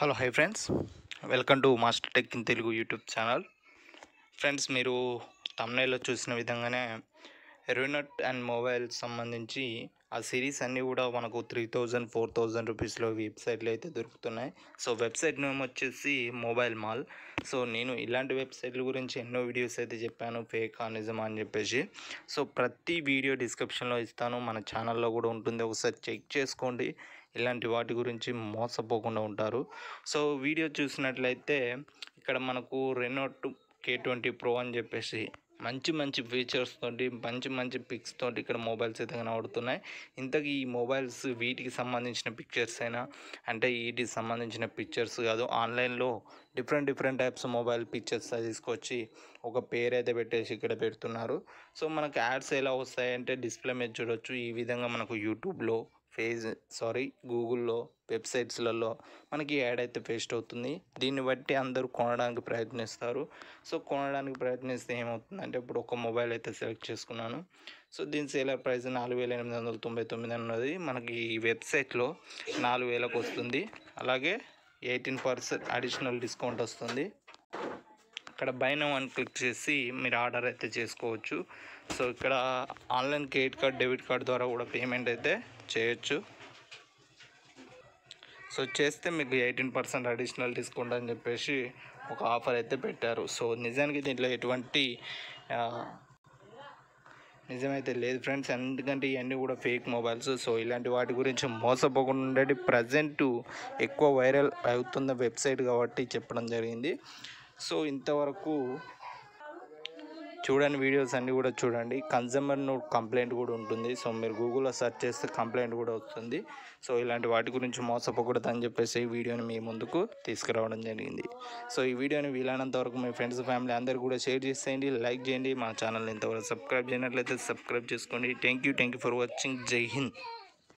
hello hi friends welcome to master tech in Telugu YouTube channel friends మీరు తమ్నైల్లో చూసిన విధంగానే ఎరోనట్ అండ్ మొబైల్ సంబంధించి ఆ సిరీస్ అన్నీ కూడా మనకు త్రీ థౌజండ్ ఫోర్ థౌజండ్ రూపీస్లో వెబ్సైట్లో అయితే దొరుకుతున్నాయి సో వెబ్సైట్ నేమ్ వచ్చేసి మొబైల్ మాల్ సో నేను ఇలాంటి వెబ్సైట్ల గురించి ఎన్నో వీడియోస్ అయితే చెప్పాను ఫేక్ నిజమా అని చెప్పేసి సో ప్రతి వీడియో డిస్క్రిప్షన్లో ఇస్తాను మన ఛానల్లో కూడా ఉంటుంది ఒకసారి చెక్ చేసుకోండి ఇలాంటి వాటి గురించి మోసపోకుండా ఉంటారు సో వీడియో చూసినట్లయితే ఇక్కడ మనకు రెనోట్ కే ట్వంటీ ప్రో అని చెప్పేసి మంచి మంచి ఫీచర్స్ తోటి మంచి మంచి పిక్స్ తోటి ఇక్కడ మొబైల్స్ అయితే కనబడుతున్నాయి ఇంతకీ ఈ మొబైల్స్ వీటికి సంబంధించిన పిక్చర్స్ అయినా అంటే వీటికి సంబంధించిన పిక్చర్స్ కాదు ఆన్లైన్లో different different types mobile pictures తీసుకొచ్చి ఒక పేరు అయితే పెట్టేసి ఇక్కడ పెడుతున్నారు సో మనకు యాడ్స్ ఎలా వస్తాయంటే డిస్ప్లే మీద చూడొచ్చు ఈ విధంగా మనకు యూట్యూబ్లో ఫేజ్ సారీ గూగుల్లో వెబ్సైట్స్లలో మనకి యాడ్ అయితే పేస్ట్ అవుతుంది దీన్ని బట్టి అందరూ కొనడానికి ప్రయత్నిస్తారు సో కొనడానికి ప్రయత్నిస్తే ఏమవుతుందంటే ఇప్పుడు ఒక మొబైల్ అయితే సెలెక్ట్ చేసుకున్నాను సో దీని సేలర్ ప్రైస్ నాలుగు వేల ఎనిమిది వందల తొంభై తొమ్మిది అన్నది మనకి ఈ వెబ్సైట్లో నాలుగు వేలకు వస్తుంది అలాగే ఎయిటీన్ పర్సెంట్ అడిషనల్ డిస్కౌంట్ వస్తుంది ఇక్కడ బైన వన్ క్లిక్ చేసి మీరు ఆర్డర్ అయితే చేసుకోవచ్చు సో ఇక్కడ online credit card debit card ద్వారా కూడా పేమెంట్ అయితే చేయొచ్చు సో చేస్తే మీకు ఎయిటీన్ పర్సెంట్ అడిషనల్ డిస్కౌంట్ అని చెప్పేసి ఒక ఆఫర్ అయితే పెట్టారు సో నిజానికి దీంట్లో ఎటువంటి ఆ, నిజమైతే లేదు ఫ్రెండ్స్ ఎందుకంటే ఇవన్నీ కూడా ఫేక్ మొబైల్స్ సో ఇలాంటి వాటి గురించి మోసపోకుండా ఉండేది ప్రజెంట్ ఎక్కువ వైరల్ అవుతున్న వెబ్సైట్ కాబట్టి చెప్పడం జరిగింది సో ఇంతవరకు చూడండి వీడియోస్ అన్నీ కూడా చూడండి కన్జ్యూమర్ నోట్ కంప్లైంట్ కూడా ఉంటుంది సో మీరు గూగుల్లో సెర్చ్ చేస్తే కంప్లైంట్ కూడా వస్తుంది సో ఇలాంటి వాటి గురించి మోసపోకూడదు అని చెప్పేసి ఈ వీడియోని మీ ముందుకు తీసుకురావడం జరిగింది సో ఈ వీడియోని వీలైనంత వరకు మీ ఫ్రెండ్స్ ఫ్యామిలీ అందరు కూడా షేర్ చేసేయండి లైక్ చేయండి మా ఛానల్ని ఇంతవరకు సబ్స్క్రైబ్ చేయనట్లయితే సబ్స్క్రైబ్ చేసుకోండి thank you thank you for watching Jai Hind